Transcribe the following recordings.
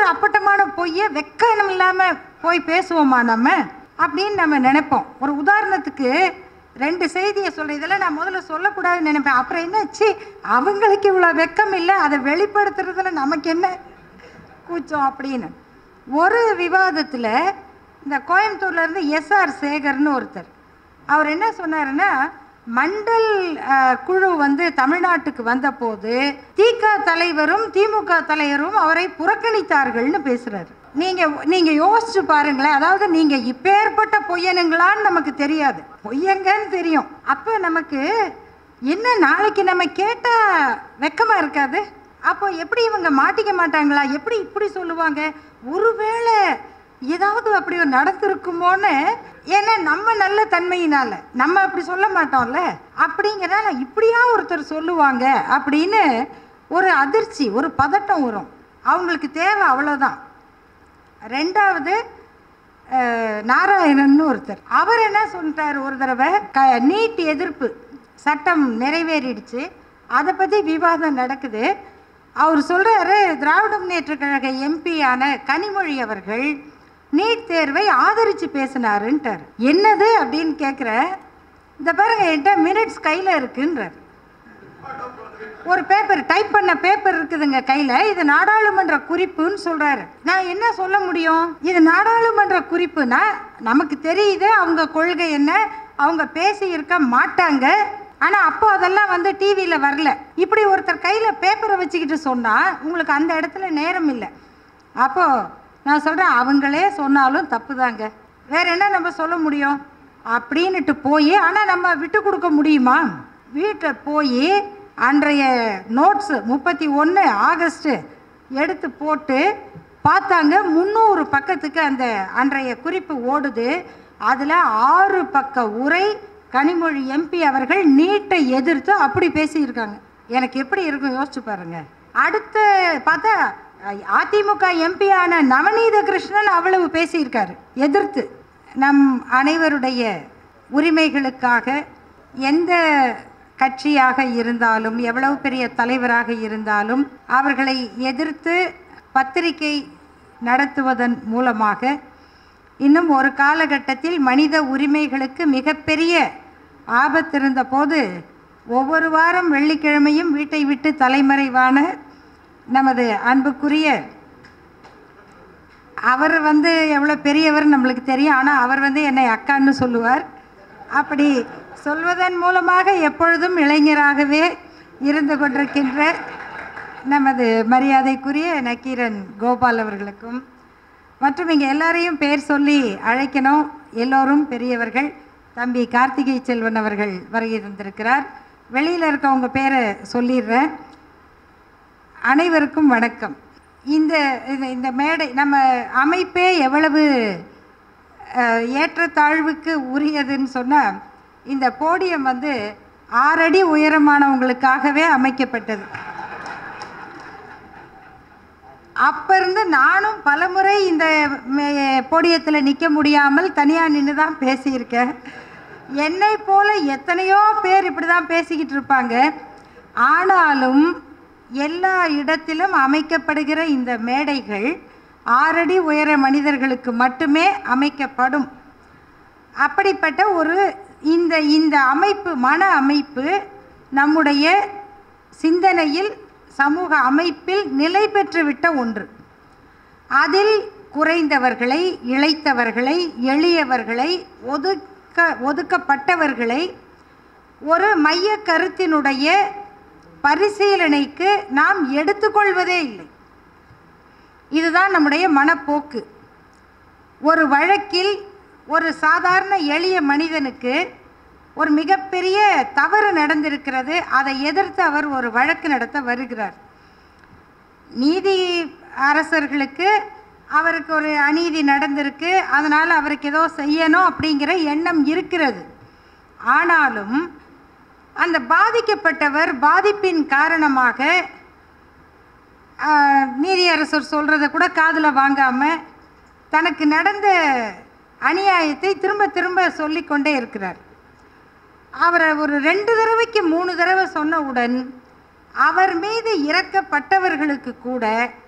ஒரு அப்பட்டமான பொய்யை வெக்கணம் இல்லாமல் போய் பேசுவோமா நம்ம அப்படின்னு நம்ம நினைப்போம் ஒரு உதாரணத்துக்கு ரெண்டு செய்தியை சொல்கிறேன் இதெல்லாம் நான் முதல்ல சொல்லக்கூடாதுன்னு நினைப்பேன் அப்புறம் என்னாச்சு அவங்களுக்கு இவ்வளோ வெக்கம் இல்லை அதை வெளிப்படுத்துறதுல நமக்கு என்ன கூச்சம் அப்படின்னு ஒரு விவாதத்தில் இந்த கோயம்புத்தூர்ல இருந்து எஸ்ஆர் சேகர்னு ஒருத்தர் அவர் என்ன சொன்னாருன்னா மண்டல் அஹ், குழு வந்து தமிழ்நாட்டுக்கு வந்தபோது திக தலைவரும் திமுக தலைவரும் அவரை புறக்கணித்தார்கள்னு பேசுறாரு நீங்க நீங்க யோசிச்சு பாருங்களேன் அதாவது நீங்க இப்பேற்பட்ட பொய்யனுங்களான்னு நமக்கு தெரியாது பொய்யங்கன்னு தெரியும் அப்ப நமக்கு என்ன நாளைக்கு நம்ம கேட்டா வெக்கமா இருக்காது அப்போ எப்படி இவங்க மாட்டிக்க மாட்டாங்களா எப்படி இப்படி சொல்லுவாங்க ஒருவேளை ஏதாவது அப்படி ஒரு நடந்திருக்குமோன்னு ஏன்னா நம்ம நல்ல தன்மையினால நம்ம அப்படி சொல்ல மாட்டோம்ல அப்படிங்கிறனால இப்படியா ஒருத்தர் சொல்லுவாங்க அப்படின்னு ஒரு அதிர்ச்சி ஒரு பதட்டம் வரும் அவங்களுக்கு தேவை அவ்வளோதான் ரெண்டாவது அஹ், நாராயணன்னு ஒருத்தர் அவர் என்ன சொல்லிட்டார் ஒரு தடவை க நீட் எதிர்ப்பு சட்டம் நிறைவேறிடுச்சு அதை பற்றி விவாதம் நடக்குது அவர் சொல்கிறாரு திராவிட முன்னேற்ற கழக எம்பியான கனிமொழி அவர்கள் நீட் தேர்வை ஆதரித்து பேசினாருன்ட்டார் என்னது அப்படின்னு கேட்குற இந்த பாருங்க என்கிட்ட மினிட்ஸ் கையில் இருக்குன்றார் ஒரு பேப்பர் டைப் பண்ண பேப்பர் இருக்குதுங்க கையில் இது நாடாளுமன்ற குறிப்புன்னு சொல்கிறாரு நான் என்ன சொல்ல முடியும் இது நாடாளுமன்ற குறிப்புனா நமக்கு தெரியுது அவங்க கொள்கை என்ன அவங்க பேசி இருக்க மாட்டாங்க ஆனால் அப்போ அதெல்லாம் வந்து டிவியில் வரல இப்படி ஒருத்தர் கையில் பேப்பரை வச்சுக்கிட்டு சொன்னால் உங்களுக்கு அந்த இடத்துல நேரம் இல்லை அப்போது நான் சொல்கிறேன் அவங்களே சொன்னாலும் தப்பு தாங்க வேற என்ன நம்ம சொல்ல முடியும் அப்படின்னுட்டு போய் ஆனால் நம்ம விட்டு கொடுக்க முடியுமா வீட்டில் போய் அன்றைய நோட்ஸு முப்பத்தி ஒன்று ஆகஸ்ட்டு எடுத்து போட்டு பார்த்தாங்க முந்நூறு பக்கத்துக்கு அந்த அன்றைய குறிப்பு ஓடுது அதில் ஆறு பக்க உரை கனிமொழி எம்பி அவர்கள் நீட்டை எதிர்த்து அப்படி பேசியிருக்காங்க எனக்கு எப்படி இருக்கும் யோசிச்சு பாருங்க அடுத்து பார்த்தா அஹ், அதிமுக எம்பியான நவநீத கிருஷ்ணன் அவ்வளவு பேசியிருக்காரு எதிர்த்து நம் அனைவருடைய உரிமைகளுக்காக எந்த கட்சியாக இருந்தாலும் எவ்வளவு பெரிய தலைவராக இருந்தாலும் அவர்களை எதிர்த்து பத்திரிகை நடத்துவதன் மூலமாக இன்னும் ஒரு காலகட்டத்தில் மனித உரிமைகளுக்கு மிகப்பெரிய ஆபத்து இருந்தபோது ஒவ்வொரு வாரம் வெள்ளிக்கிழமையும் வீட்டை விட்டு தலைமறைவான நமது அன்புக்குரிய அவர் வந்து எவ்வளோ பெரியவர் நம்மளுக்கு தெரியும் ஆனால் அவர் வந்து என்னை அக்கான்னு சொல்லுவார் அப்படி சொல்வதன் மூலமாக எப்பொழுதும் இளைஞராகவே இருந்து கொண்டிருக்கின்ற நமது மரியாதைக்குரிய நக்கீரன் கோபால் அவர்களுக்கும் மற்றும் இங்கே எல்லாரையும் பேர் சொல்லி அழைக்கணும் எல்லோரும் பெரியவர்கள் தம்பி கார்த்திகை செல்வன் அவர்கள் வருகை தந்திருக்கிறார் வெளியில் இருக்கவங்க பேரை சொல்லிடுறேன் அனைவருக்கும் வணக்கம் இந்த இந்த- இந்த மேடை நம்ம அமைப்பே எவ்வளவு அஹ், ஏற்றத்தாழ்வுக்கு உரியதுன்னு சொன்னால் இந்த போடியம் வந்து ஆறடி உயரமானவங்களுக்காகவே அமைக்கப்பட்டது அப்ப இருந்து நானும் பலமுறை இந்த போடியத்தில் நிற்க முடியாமல் தனியாக நின்று தான் பேசியிருக்கேன் என்னை போல எத்தனையோ பேர் இப்படி தான் பேசிக்கிட்டு இருப்பாங்க ஆனாலும் எல்லா இடத்திலும் அமைக்கப்படுகிற இந்த மேடைகள் ஆறடி உயர மனிதர்களுக்கு மட்டுமே அமைக்கப்படும் அப்படிப்பட்ட ஒரு இந்த இந்த அமைப்பு மன அமைப்பு நம்முடைய சிந்தனையில் சமூக அமைப்பில் நிலை பெற்றுவிட்ட ஒன்று அதில் குறைந்தவர்களை இளைத்தவர்களை எளியவர்களை ஒதுக்க ஒதுக்கப்பட்டவர்களை ஒரு மைய கருத்தினுடைய பரிசீலனைக்கு நாம் எடுத்துக்கொள்வதே இல்லை இதுதான் நம்முடைய மனப்போக்கு ஒரு வழக்கில் ஒரு சாதாரண எளிய மனிதனுக்கு ஒரு மிகப்பெரிய தவறு நடந்திருக்கிறது அதை எதிர்த்து அவர் ஒரு வழக்கு நடத்த வருகிறார் நீதி அரசர்களுக்கு அவருக்கு ஒரு அநீதி நடந்திருக்கு அதனால் அவருக்கு ஏதோ செய்யணும் அப்படிங்கிற எண்ணம் இருக்கிறது ஆனாலும் அந்த பாதிக்கப்பட்டவர் பாதிப்பின் காரணமாக ஆஹ், நீதியரசர் சொல்கிறத கூட காதில் வாங்காமல் தனக்கு நடந்த அநியாயத்தை திரும்ப திரும்ப சொல்லிக்கொண்டே இருக்கிறார் அவரை ஒரு ரெண்டு தடவைக்கு மூணு தடவை சொன்னவுடன் அவர் மீது இறக்கப்பட்டவர்களுக்கு கூட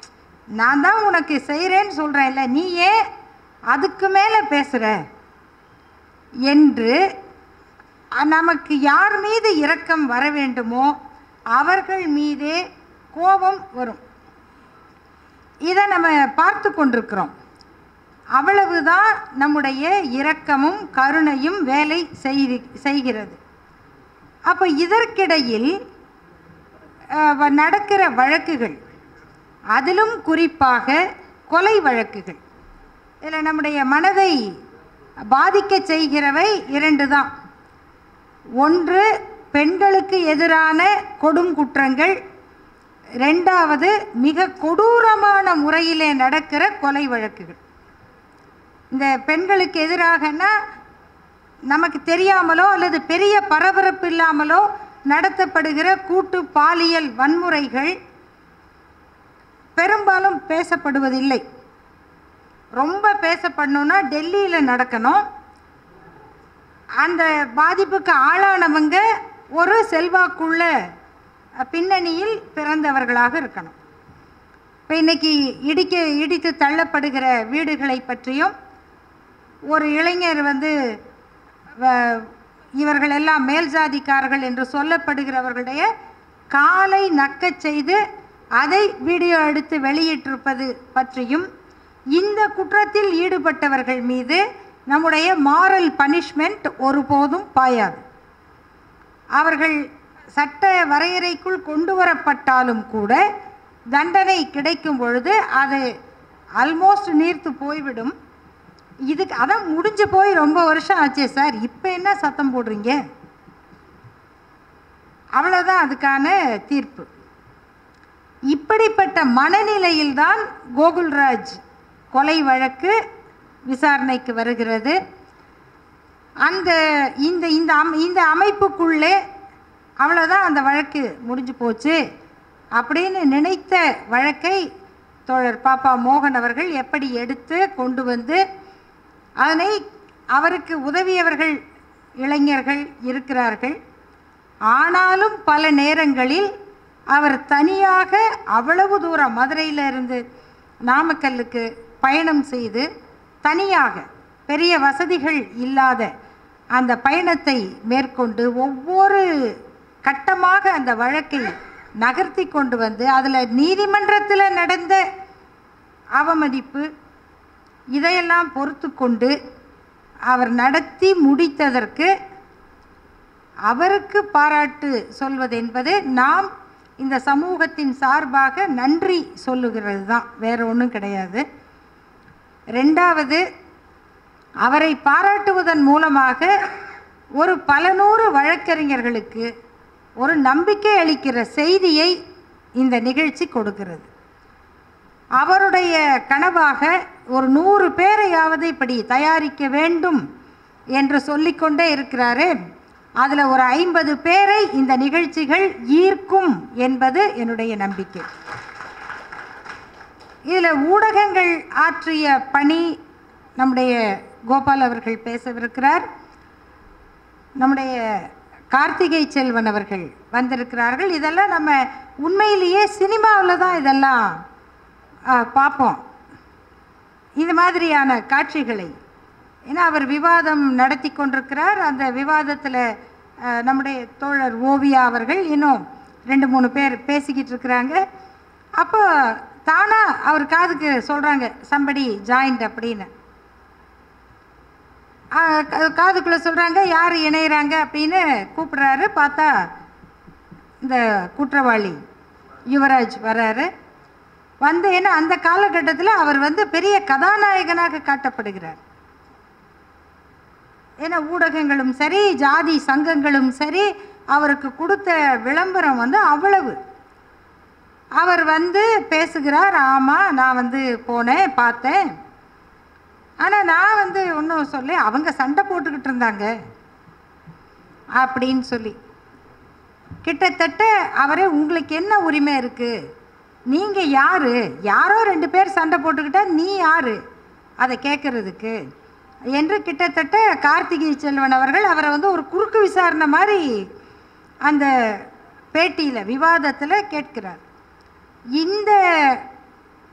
நான் தான் உனக்கு செய்கிறேன்னு சொல்கிறேன்ல நீ ஏன் அதுக்கு மேலே பேசுகிற என்று அ- நமக்கு யார் மீது இரக்கம் வர வேண்டுமோ அவர்கள் மீதே கோபம் வரும் இதை நம்ம பார்த்து கொண்டிருக்கிறோம் அவ்வளவுதான் நம்முடைய இரக்கமும் கருணையும் வேலை செய்து செய்கிறது அப்போ இதற்கிடையில் அஹ், வ- நடக்கிற வழக்குகள் அதிலும் குறிப்பாக கொலை வழக்குகள் இதில் நம்முடைய மனதை பாதிக்க செய்கிறவை இரண்டு தான் ஒன்று பெண்களுக்கு எதிரான கொடும் குற்றங்கள் ரெண்டாவது மிக கொடூரமான முறையிலே நடக்கிற கொலை வழக்குகள் இந்த பெண்களுக்கு எதிராகனா நமக்கு தெரியாமலோ அல்லது பெரிய பரபரப்பு இல்லாமலோ நடத்தப்படுகிற கூட்டு பாலியல் வன்முறைகள் பெரும்பாலும் பேசப்படுவதில்லை ரொம்ப பேசப்படணும்னா டெல்லியில் நடக்கணும் அந்த பாதிப்புக்கு ஆளானவங்க ஒரு செல்வாக்குள்ள அஹ், பின்னணியில் பிறந்தவர்களாக இருக்கணும் இப்போ இன்னைக்கு இடிக்க இடித்து தள்ளப்படுகிற வீடுகளை பற்றியும் ஒரு இளைஞர் வந்து வ- இவர்கள் எல்லாம் மேல் ஜாதிக்காரர்கள் என்று சொல்லப்படுகிறவர்களுடைய காலை நக்கச் செய்து அதை வீடியோ எடுத்து வெளியிட்டிருப்பது பற்றியும் இந்த குற்றத்தில் ஈடுபட்டவர்கள் மீது நம்முடைய மாரல் பனிஷ்மெண்ட் ஒருபோதும் பாயாது அவர்கள் சட்ட வரையறைக்குள் கொண்டு வரப்பட்டாலும் கூட தண்டனை கிடைக்கும் பொழுது அது ஆல்மோஸ்ட் நீர்த்து போய்விடும் இதுக்கு அதான் முடிஞ்சு போய் ரொம்ப வருஷம் ஆச்சே சார் இப்போ என்ன சத்தம் போடுறீங்க அவ்வளோதான் அதுக்கான தீர்ப்பு இப்படிப்பட்ட மனநிலையில்தான் கோகுல்ராஜ் கொலை வழக்கு விசாரணைக்கு வருகிறது அந்த இந்த இந்த அம் இந்த அமைப்புக்குள்ளே அவ்வளோதான் அந்த வழக்கு முடிஞ்சு போச்சு அப்படின்னு நினைத்த வழக்கை தோழர் பாப்பா மோகன் அவர்கள் எப்படி எடுத்து கொண்டு வந்து அதனை அவருக்கு உதவியவர்கள் இளைஞர்கள் இருக்கிறார்கள் ஆனாலும் பல நேரங்களில் அவர் தனியாக அவ்வளவு தூரம் மதுரையிலிருந்து நாமக்கல்லுக்கு பயணம் செய்து தனியாக பெரிய வசதிகள் இல்லாத அந்த பயணத்தை மேற்கொண்டு ஒவ்வொரு கட்டமாக அந்த வழக்கை நகர்த்தி கொண்டு வந்து அதில் நீதிமன்றத்தில் நடந்த அவமதிப்பு இதையெல்லாம் பொறுத்து கொண்டு அவர் நடத்தி முடித்ததற்கு அவருக்கு பாராட்டு சொல்வது என்பது நாம் இந்த சமூகத்தின் சார்பாக நன்றி சொல்லுகிறது தான் வேற ஒன்றும் கிடையாது ரெண்டாவது அவரை பாராட்டுவதன் மூலமாக ஒரு பல நூறு வழக்கறிஞர்களுக்கு ஒரு நம்பிக்கை அளிக்கிற செய்தியை இந்த நிகழ்ச்சி கொடுக்கிறது அவருடைய கனவாக ஒரு நூறு பேரையாவது இப்படி தயாரிக்க வேண்டும் என்று சொல்லிக்கொண்டே இருக்கிறாரு அதில் ஒரு ஐம்பது பேரை இந்த நிகழ்ச்சிகள் ஈர்க்கும் என்பது என்னுடைய நம்பிக்கை இதில் ஊடகங்கள் ஆற்றிய பணி நம்முடைய கோபால் அவர்கள் பேசவிருக்கிறார் நம்முடைய கார்த்திகை செல்வன் அவர்கள் வந்திருக்கிறார்கள் இதெல்லாம் நம்ம உண்மையிலேயே சினிமாவில் தான் இதெல்லாம் ஆ, பார்ப்போம் இது மாதிரியான காட்சிகளை ஏன்னா அவர் விவாதம் நடத்தி கொண்டிருக்கிறார் அந்த விவாதத்தில் நம்முடைய தோழர் ஓவியா அவர்கள் இன்னும் ரெண்டு மூணு பேர் பேசிக்கிட்டு இருக்கிறாங்க அப்போ தானா அவர் காதுக்கு சொல்கிறாங்க சம்படி ஜாயிண்ட் அப்படின்னு ஆ, கா- காதுக்குள்ள சொல்கிறாங்க யார் இணையிறாங்க அப்படின்னு கூப்பிடுறாரு பார்த்தா இந்த குற்றவாளி யுவராஜ் வராரு வந்து ஏன்னா அந்த காலகட்டத்தில் அவர் வந்து பெரிய கதாநாயகனாக காட்டப்படுகிறார் ஏன்னா ஊடகங்களும் சரி ஜாதி சங்கங்களும் சரி அவருக்கு கொடுத்த விளம்பரம் வந்து அவ்வளவு அவர் வந்து பேசுகிறார் ஆமாம் நான் வந்து போனேன் பார்த்தேன் ஆனால் நான் வந்து ஒன்றும் சொல்ல அவங்க சண்டை போட்டுக்கிட்டு இருந்தாங்க அப்படின்னு சொல்லி கிட்டத்தட்ட அவரே உங்களுக்கு என்ன உரிமை இருக்குது நீங்கள் யார் யாரோ ரெண்டு பேர் சண்டை போட்டுக்கிட்டா நீ யார் அதை கேட்குறதுக்கு என்று கிட்டத்தட்ட கார்த்திகை செல்வன் அவர்கள் அவரை வந்து ஒரு குறுக்கு விசாரணை மாதிரி அந்த பேட்டியில் விவாதத்தில் கேட்கிறார் இந்த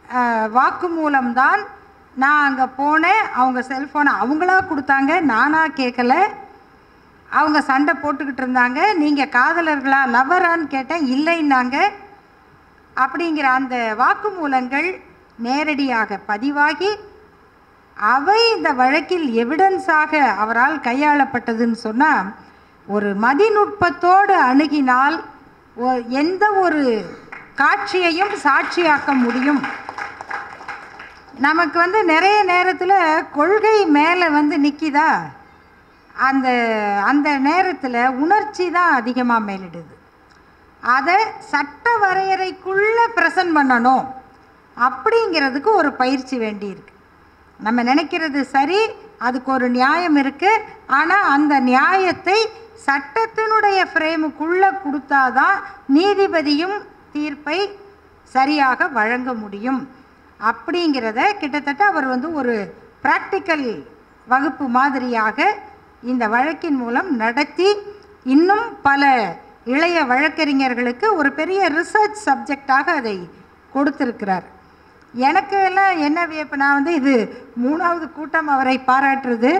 வாக்குமூலம்தான் நான் அங்கே போனேன் அவங்க செல்ஃபோனை அவங்களா கொடுத்தாங்க நானாக கேட்கல அவங்க சண்டை போட்டுக்கிட்டு இருந்தாங்க நீங்கள் காதலர்களா லவ்வரான்னு கேட்டேன் இல்லைன்னாங்க அப்படிங்கிற அந்த வாக்குமூலங்கள் நேரடியாக பதிவாகி அவை இந்த வழக்கில் எவிடன்ஸாக அவரால் கையாளப்பட்டதுன்னு சொன்னால் ஒரு மதிநுட்பத்தோடு அணுகினால் ஒ- எந்த ஒரு காட்சியையும் சாட்சியாக்க முடியும் நமக்கு வந்து நிறைய நேரத்தில் கொள்கை மேலே வந்து நிற்கிதா அந்த அந்த நேரத்தில் உணர்ச்சி தான் அதிகமாக மேலிடுது அதை சட்ட வரையறைக்குள்ளே ப்ரெசன்ட் பண்ணணும் அப்படிங்கிறதுக்கு ஒரு பயிற்சி வேண்டியிருக்கு நம்ம நினைக்கிறது சரி அதுக்கு ஒரு நியாயம் இருக்குது ஆனால் அந்த நியாயத்தை சட்டத்தினுடைய ஃப்ரேமுக்குள்ளே கொடுத்தாதான் நீதிபதியும் தீர்ப்பை சரியாக வழங்க முடியும் அப்படிங்கிறத கிட்டத்தட்ட அவர் வந்து ஒரு ப்ராக்டிக்கல் வகுப்பு மாதிரியாக இந்த வழக்கின் மூலம் நடத்தி இன்னும் பல இளைய வழக்கறிஞர்களுக்கு ஒரு பெரிய ரிசர்ச் சப்ஜெக்டாக அதை கொடுத்திருக்கிறார் எனக்கு எல்லாம் என்ன வியப்பு நான் வந்து இது மூணாவது கூட்டம் அவரை பாராட்டுறது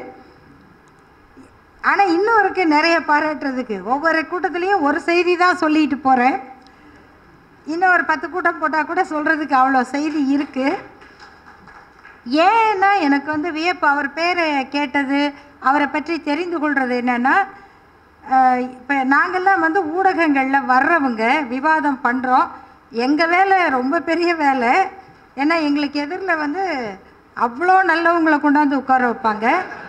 ஆனால் இன்னும் இருக்கு நிறைய பாராட்டுறதுக்கு ஒவ்வொரு கூட்டத்துலேயும் ஒரு செய்தி தான் சொல்லிட்டு போகிறேன் இன்னும் ஒரு பத்து கூட்டம் போட்டால் கூட சொல்கிறதுக்கு அவ்வளோ செய்தி இருக்குது ஏன்னா எனக்கு வந்து வியப்பு அவர் பேரை கேட்டது அவரை பற்றி தெரிந்து கொள்வது என்னென்னா இப்போ நாங்கள்லாம் வந்து ஊடகங்களில் வர்றவங்க விவாதம் பண்ணுறோம் எங்கள் வேலை ரொம்ப பெரிய வேலை ஏன்னா எங்களுக்கு எதிரில் வந்து அவ்வளோ நல்லவங்களை கொண்டாந்து உட்கார வைப்பாங்க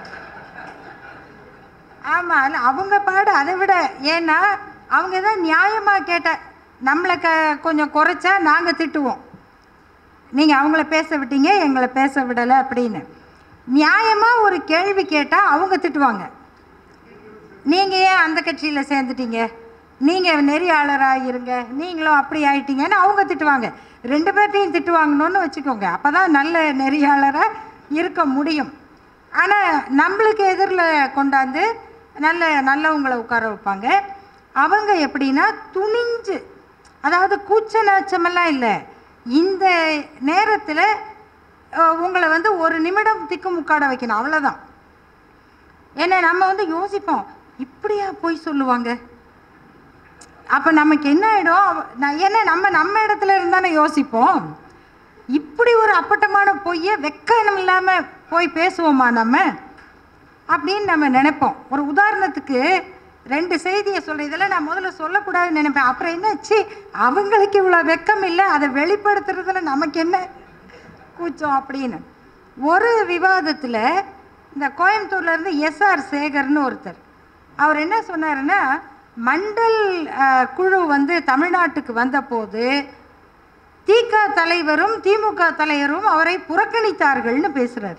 ஆமாம் அல்ல அவங்க பாடு அதை விட ஏன்னா அவங்க தான் நியாயமாக கேட்ட நம்மளை க கொஞ்சம் குறைச்சா நாங்கள் திட்டுவோம் நீங்கள் அவங்கள பேச விட்டீங்க எங்களை பேச விடலை அப்படின்னு நியாயமாக ஒரு கேள்வி கேட்டால் அவங்க திட்டுவாங்க நீங்கள் ஏன் அந்த கட்சியில் சேர்ந்துட்டீங்க நீங்கள் நெறியாளராக இருங்க நீங்களும் அப்படி ஆயிட்டீங்கன்னு அவங்க திட்டுவாங்க ரெண்டு பேர்ட்டையும் திட்டுவாங்கன்னு வச்சுக்கோங்க அப்போ தான் நல்ல நெறியாளராக இருக்க முடியும் ஆனால் நம்மளுக்கு எதிரில் கொண்டாந்து நல்ல நல்லவங்களை உட்கார வைப்பாங்க அவங்க எப்படின்னா துணிஞ்சு அதாவது கூச்ச நாச்சமெல்லாம் இல்லை இந்த நேரத்தில் உங்களை வந்து ஒரு நிமிடம் திக்குமுக்காட வைக்கணும் அவ்வளோதான் ஏன்னா நம்ம வந்து யோசிப்போம் இப்படியா போய் சொல்லுவாங்க அப்போ நமக்கு என்ன ஆகிடும் அவ- நான் ஏன்னா நம்ம நம்ம இடத்துல இருந்தானே யோசிப்போம் இப்படி ஒரு அப்பட்டமான பொய்யை வெக்கணம் இல்லாமல் போய் பேசுவோமா நம்ம அப்படின்னு நம்ம நினைப்போம் ஒரு உதாரணத்துக்கு ரெண்டு செய்தியை சொல்கிறேன் இதெல்லாம் நான் முதல்ல சொல்லக்கூடாதுன்னு நினைப்பேன் அப்புறம் என்னாச்சு அவங்களுக்கு இவ்வளோ வெக்கம் இல்லை அதை வெளிப்படுத்துறதுல நமக்கு என்ன கூச்சம் அப்படின்னு ஒரு விவாதத்தில் இந்த கோயம்புத்தூர்ல இருந்து எஸ்ஆர் சேகர்னு ஒருத்தர் அவர் என்ன சொன்னாருன்னா மண்டல் அஹ், குழு வந்து தமிழ்நாட்டுக்கு வந்தபோது திக தலைவரும் திமுக தலைவரும் அவரை புறக்கணித்தார்கள்னு பேசுறாரு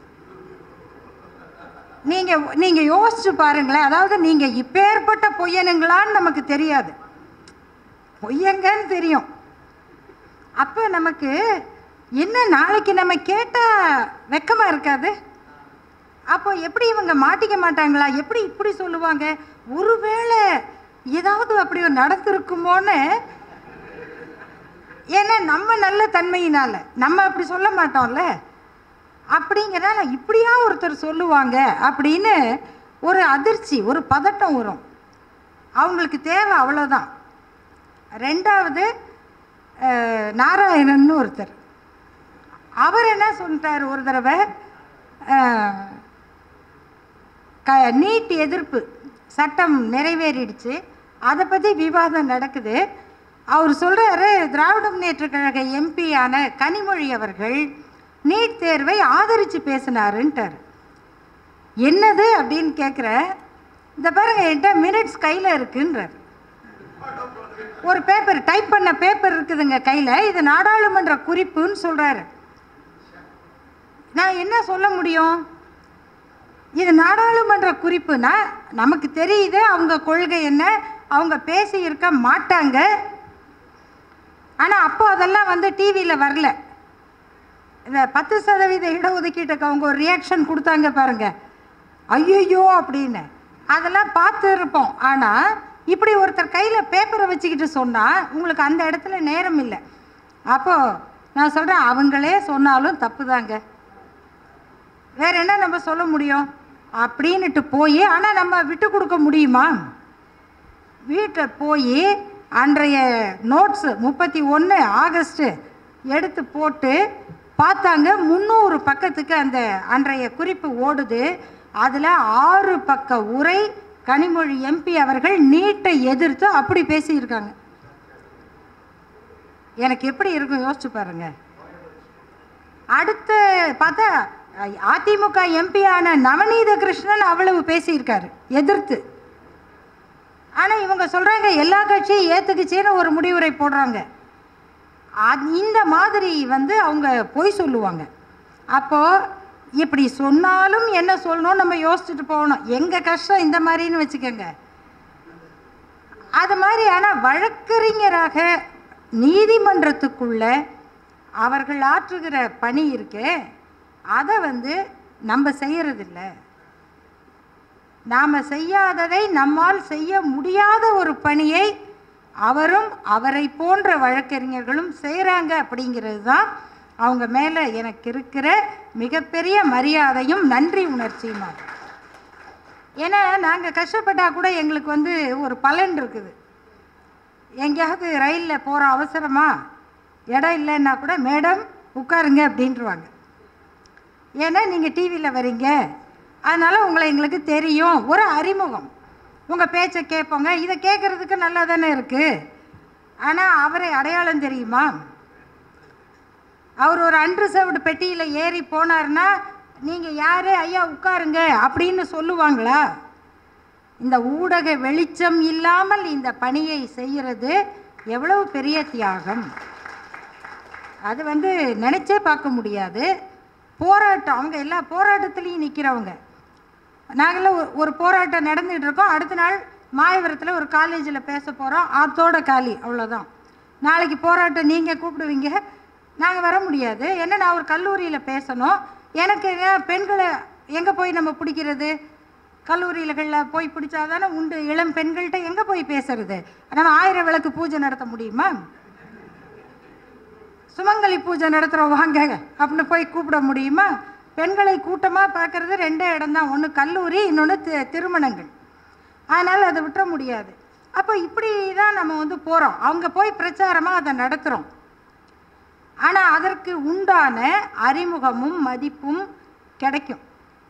நீங்க நீங்க யோசிச்சு பாருங்களேன் அதாவது நீங்க இப்பேற்பட்ட பொய்யனுங்களான்னு நமக்கு தெரியாது பொய்யங்கன்னு தெரியும் அப்போ நமக்கு என்ன நாளைக்கு நம்ம கேட்டால் வெக்கமா இருக்காது அப்போ எப்படி இவங்க மாட்டிக்க மாட்டாங்களா எப்படி இப்படி சொல்லுவாங்க ஒருவேளை ஏதாவது அப்படி ஒரு நடந்திருக்குமோன்னு ஏன்னா நம்ம நல்ல தன்மையினால நம்ம அப்படி சொல்ல மாட்டோம்ல அப்படிங்கிறனால இப்படியா ஒருத்தர் சொல்லுவாங்க அப்படின்னு ஒரு அதிர்ச்சி ஒரு பதட்டம் வரும் அவங்களுக்கு தேவை அவ்வளோதான் ரெண்டாவது அஹ், நாராயணன்னு ஒருத்தர் அவர் என்ன சொல்லிட்டார் ஒரு தடவை அஹ், க நீட் எதிர்ப்பு சட்டம் நிறைவேறிடுச்சு அதை பற்றி விவாதம் நடக்குது அவர் சொல்கிறாரு திராவிட முன்னேற்ற கழக எம்பியான கனிமொழி அவர்கள் நீட் தேர்வை ஆதரித்து பேசினாருன்ட்டார் என்னது அப்படின்னு கேட்குற இந்த பாருங்க என்கிட்ட மினிட்ஸ் கையில் இருக்குன்றார் ஒரு பேப்பர் டைப் பண்ண பேப்பர் இருக்குதுங்க கையில் இது நாடாளுமன்ற குறிப்புன்னு சொல்கிறாரு நான் என்ன சொல்ல முடியும் இது நாடாளுமன்ற குறிப்புனா நமக்கு தெரியுது அவங்க கொள்கை என்ன அவங்க பேசி இருக்க மாட்டாங்க ஆனால் அப்போ அதெல்லாம் வந்து டிவியில் வரல இந்த பத்து சதவீத இடஒதுக்கீட்டுக்கு அவங்க ஒரு ரியாக்ஷன் கொடுத்தாங்க பாருங்க ஐயோ அப்படின்னு அதெல்லாம் பார்த்து இருப்போம் ஆனால் இப்படி ஒருத்தர் கையில் பேப்பரை வச்சுக்கிட்டு சொன்னால் உங்களுக்கு அந்த இடத்துல நேரம் இல்லை அப்போது நான் சொல்கிறேன் அவங்களே சொன்னாலும் தப்பு தாங்க வேற என்ன நம்ம சொல்ல முடியும் அப்படின்னுட்டு போய் ஆனால் நம்ம விட்டு கொடுக்க முடியுமா வீட்டை போய் அன்றைய நோட்ஸு முப்பத்தி ஒன்று ஆகஸ்ட்டு எடுத்து போட்டு பார்த்தாங்க முந்நூறு பக்கத்துக்கு அந்த அன்றைய குறிப்பு ஓடுது அதில் ஆறு பக்க உரை கனிமொழி எம்பி அவர்கள் நீட்டை எதிர்த்து அப்படி பேசியிருக்காங்க எனக்கு எப்படி இருக்கும் யோசிச்சு பாருங்க அடுத்து பார்த்தா அதிமுக எம்பியான நவநீத கிருஷ்ணன் அவ்வளவு பேசியிருக்காரு எதிர்த்து ஆனால் இவங்க சொல்கிறாங்க எல்லா கட்சியும் ஏற்றுக்குச்சின்னு ஒரு முடிவுரை போடுறாங்க அது இந்த மாதிரி வந்து அவங்க பொய் சொல்லுவாங்க அப்போது இப்படி சொன்னாலும் என்ன சொல்லணும் நம்ம யோசிச்சுட்டு போகணும் எங்கள் கஷ்டம் இந்த மாதிரின்னு வச்சுக்கோங்க அது மாதிரி ஆனால் வழக்கறிஞராக நீதிமன்றத்துக்குள்ள அவர்கள் ஆற்றுகிற பணி இருக்கே அதை வந்து நம்ம செய்யறதில்ல நாம் செய்யாததை நம்மால் செய்ய முடியாத ஒரு பணியை அவரும் அவரை போன்ற வழக்கறிஞர்களும் செய்கிறாங்க அப்படிங்கிறது தான் அவங்க மேலே எனக்கு இருக்கிற மிகப்பெரிய மரியாதையும் நன்றி உணர்ச்சியுமா ஏன்னா நாங்கள் கஷ்டப்பட்டால் கூட எங்களுக்கு வந்து ஒரு பலன் இருக்குது எங்கேயாவது ரயிலில் போகிற அவசரமா இடம் இல்லைன்னா கூட மேடம் உட்காருங்க அப்படின்ட்டுருவாங்க ஏன்னா நீங்கள் டிவியில் வரீங்க அதனால் உங்களை எங்களுக்கு தெரியும் ஒரு அறிமுகம் உங்கள் பேச்சை கேட்போங்க இதை கேட்குறதுக்கு நல்லா தானே இருக்குது ஆனால் அவரை அடையாளம் தெரியுமா அவர் ஒரு அன்ரிசர்வ்டு பெட்டியில் ஏறி போனார்னா நீங்கள் யார் ஐயா உட்காருங்க அப்படின்னு சொல்லுவாங்களா இந்த ஊடக வெளிச்சம் இல்லாமல் இந்த பணியை செய்கிறது எவ்வளவு பெரிய தியாகம் அது வந்து நினச்சே பார்க்க முடியாது போராட்டம் அவங்க எல்லா போராட்டத்துலேயும் நிற்கிறவங்க நாங்களாம் ஒரு- ஒரு போராட்டம் நடந்துகிட்டு இருக்கோம் அடுத்த நாள் மாயவரத்தில் ஒரு காலேஜில் பேச போகிறோம் ஆத்தோட காலி அவ்வளோதான் நாளைக்கு போராட்டம் நீங்கள் கூப்பிடுவீங்க நாங்கள் வர முடியாது ஏன்னா நான் ஒரு கல்லூரியில் பேசணும் எனக்கு ஏன் பெண்களை எங்கே போய் நம்ம பிடிக்கிறது கல்லூரிகளில் போய் பிடிச்சாதானே உண்டு இளம் பெண்கள்கிட்ட எங்கே போய் பேசுறது நம்ம ஆயிரம் விளக்கு பூஜை நடத்த முடியுமா சுமங்கலி பூஜை நடத்துகிறோம் வாங்க அப்படின்னு போய் கூப்பிட முடியுமா பெண்களை கூட்டமாக பார்க்கறது ரெண்டே இடம்தான் ஒன்று கல்லூரி இன்னொன்று தி திருமணங்கள் அதனால் அதை விட்டுற முடியாது அப்போ இப்படி தான் நம்ம வந்து போகிறோம் அவங்க போய் பிரச்சாரமாக அதை நடத்துகிறோம் ஆனால் அதற்கு உண்டான அறிமுகமும் மதிப்பும் கிடைக்கும்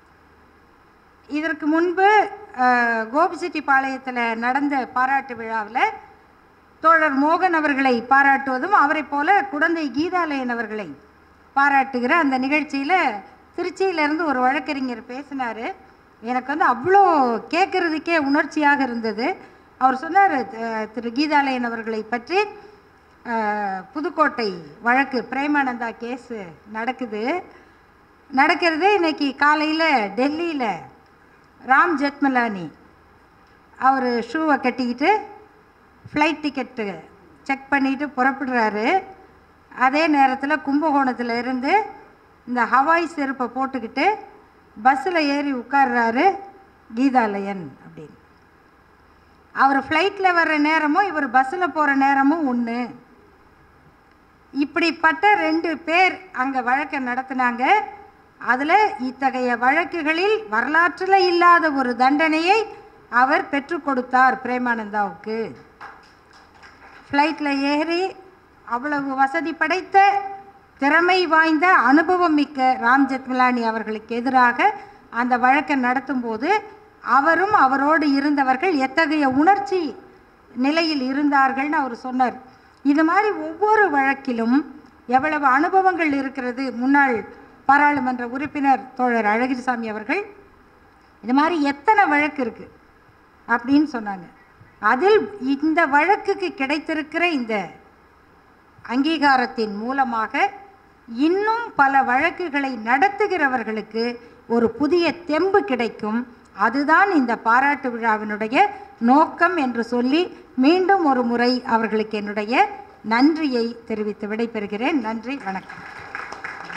இதற்கு முன்பு அஹ், கோபிச்செட்டிப்பாளையத்தில் நடந்த பாராட்டு விழாவில் தோழர் மோகன் அவர்களை பாராட்டுவதும் அவரைப் போல குடந்தை கீதாலயன் அவர்களை பாராட்டுகிற அந்த நிகழ்ச்சியில் திருச்சியிலேருந்து ஒரு வழக்கறிஞர் பேசினார் எனக்கு வந்து அவ்வளோ கேட்குறதுக்கே உணர்ச்சியாக இருந்தது அவர் சொன்னார் அஹ், திரு கீதாலயன் அவர்களை பற்றி அஹ், புதுக்கோட்டை வழக்கு பிரேமானந்தா கேஸு நடக்குது நடக்கிறது இன்னைக்கு காலையில் டெல்லியில் ராம் ஜெத்மலானி அவர் ஷூவை கட்டிக்கிட்டு ஃப்ளைட் டிக்கெட்டு செக் பண்ணிட்டு புறப்படுறாரு அதே நேரத்தில் கும்பகோணத்தில் இருந்து இந்த ஹவாய் செருப்பை போட்டுக்கிட்டு பஸ்ஸில் ஏறி உட்கார்றாரு கீதாலயன் அப்படின்னு அவர் ஃப்ளைட்டில் வர்ற நேரமும் இவர் பஸ்ஸில் போகிற நேரமும் ஒன்று இப்படிப்பட்ட ரெண்டு பேர் அங்கே வழக்கை நடத்தினாங்க அதில் இத்தகைய வழக்குகளில் வரலாற்றில் இல்லாத ஒரு தண்டனையை அவர் பெற்றுக் கொடுத்தார் பிரேமானந்தாவுக்கு ஃப்ளைட்டில் ஏறி அவ்வளவு வசதி படைத்த திறமை வாய்ந்த அனுபவம் மிக்க ராம் ஜெத்மலானி அவர்களுக்கு எதிராக அந்த வழக்கை நடத்தும்போது அவரும் அவரோடு இருந்தவர்கள் எத்தகைய உணர்ச்சி நிலையில் இருந்தார்கள்னு அவர் சொன்னார் இது மாதிரி ஒவ்வொரு வழக்கிலும் எவ்வளவு அனுபவங்கள் இருக்கிறது முன்னாள் பாராளுமன்ற உறுப்பினர் தோழர் அழகிரிசாமி அவர்கள் இது மாதிரி எத்தனை வழக்கு இருக்குது அப்படின்னு சொன்னாங்க அதில் இந்த வழக்குக்கு கிடைத்திருக்கிற இந்த அங்கீகாரத்தின் மூலமாக இன்னும் பல வழக்குகளை நடத்துகிறவர்களுக்கு ஒரு புதிய தெம்பு கிடைக்கும் அதுதான் இந்த பாராட்டு விழாவினுடைய நோக்கம் என்று சொல்லி மீண்டும் ஒரு முறை அவர்களுக்கு என்னுடைய நன்றியை தெரிவித்து விடைபெறுகிறேன் நன்றி வணக்கம்